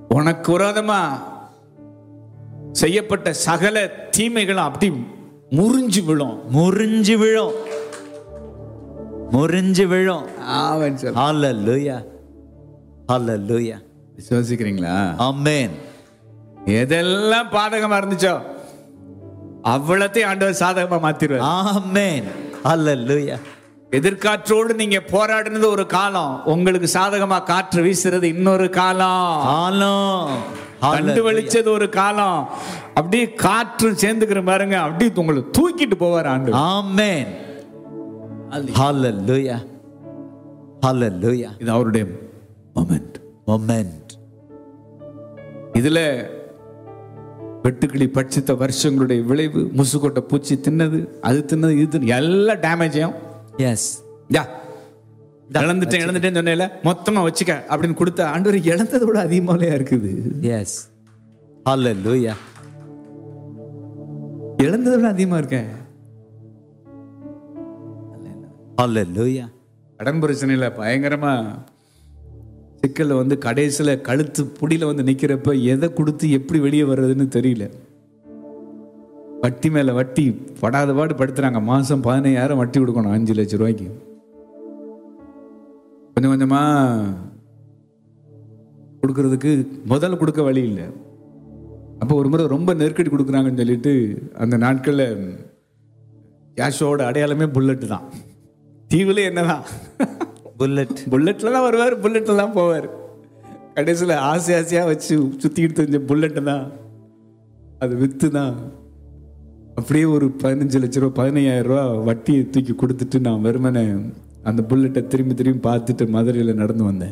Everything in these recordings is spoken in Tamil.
உனக்கு விரோதமா செய்யப்பட்ட சகல தீமைகளும் அப்படி முறிஞ்சு விழும் முறிஞ்சு விழும் முறிஞ்சு விழும் ஆவன் சொல்ல ஹalleluya ஹalleluya விசுவாசிக்கிறீங்களா ஆமென் எதெல்லாம் பாதகமா இருந்துச்சோ அவ்வளத்தையும் ஆண்டவர் சாதகமா மாத்திருவார் ஆமென் ஹalleluya எதிர்காற்றோடு நீங்க போராடினது ஒரு காலம் உங்களுக்கு சாதகமா காற்று வீசுறது இன்னொரு காலம் காலம் கண்டு வலிச்சது ஒரு காலம் அப்படியே காற்று சேர்ந்துக்கிற பாருங்க அப்படியே உங்களை தூக்கிட்டு போவார் ஆண்டு ஆமென் ஹalleluya ஹalleluya இது அவருடைய மொமெண்ட் மொமெண்ட் இதுல வெட்டுக்கிளி பட்சித்த வருஷங்களுடைய விளைவு முசுக்கொட்டை பூச்சி தின்னது அது தின்னது இது தின்னது எல்லா டேமேஜையும் எஸ் யா இழந்துட்டேன் இழந்துட்டேன்னு சொன்னேல மொத்தமா வச்சுக்க அப்படின்னு கொடுத்த ஆண்டவர் இழந்ததை விட அதிகமாவே இருக்குது எஸ் ஹalleluya இழந்ததை விட அதிகமா இருக்கேன் ஹalleluya கடன் பிரச்சனையில பயங்கரமா சிக்கல்ல வந்து கடைசியில கழுத்து புடியில வந்து நிக்கிறப்ப எதை கொடுத்து எப்படி வெளியே வர்றதுன்னு தெரியல வட்டி மேல வட்டி படாத பாடு படுத்துறாங்க மாசம் பதினையாயிரம் வட்டி கொடுக்கணும் அஞ்சு லட்சம் ரூபாய்க்கு கொஞ்சம் கொஞ்சமா கொடுக்கறதுக்கு முதல்ல கொடுக்க வழி இல்லை அப்போ ஒரு முறை ரொம்ப நெருக்கடி கொடுக்குறாங்கன்னு சொல்லிட்டு அந்த நாட்கள்ல கேஷோட அடையாளமே புல்லட்டு தான் தீவுல என்னதான் புல்லட் புல்லட்ல தான் வருவார் புல்லட்ல தான் போவார் கடைசியில் ஆசை ஆசையா வச்சு சுத்திக்கிட்டு தெரிஞ்ச புல்லட்டு தான் அது வித்து தான் அப்படியே ஒரு பதினஞ்சு லட்ச ரூபா பதினையாயிரம் ரூபா வட்டியை தூக்கி கொடுத்துட்டு நான் வெறுமனே அந்த புல்லட்டை திரும்பி திரும்பி பார்த்துட்டு மதுரையில் நடந்து வந்தேன்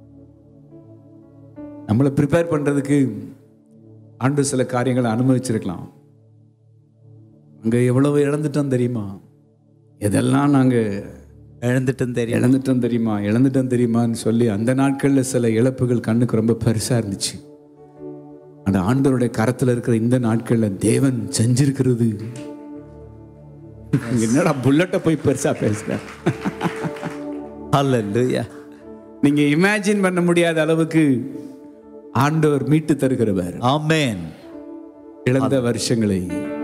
நம்மளை ப்ரிப்பேர் பண்றதுக்கு ஆண்டு சில காரியங்களை அனுமதிச்சிருக்கலாம் அங்க எவ்வளவு இழந்துட்டோம் தெரியுமா எதெல்லாம் நாங்க எழுந்துட்டும் தெரியும் இழந்துட்டோம் தெரியுமா இழந்துட்டோம் தெரியுமான்னு சொல்லி அந்த நாட்கள்ல சில இழப்புகள் கண்ணுக்கு ரொம்ப பெருசா இருந்துச்சு அந்த ஆண்டவருடைய கரத்துல இருக்கிற இந்த நாட்கள்ல தேவன் செஞ்சிருக்கிறது என்னடா புல்லட்டை போய் பெருசா பேசுற ஹalleluya நீங்க இமேஜின் பண்ண முடியாத அளவுக்கு ஆண்டவர் மீட்டு தருகிறவர் ஆமென் இழந்த வருஷங்களை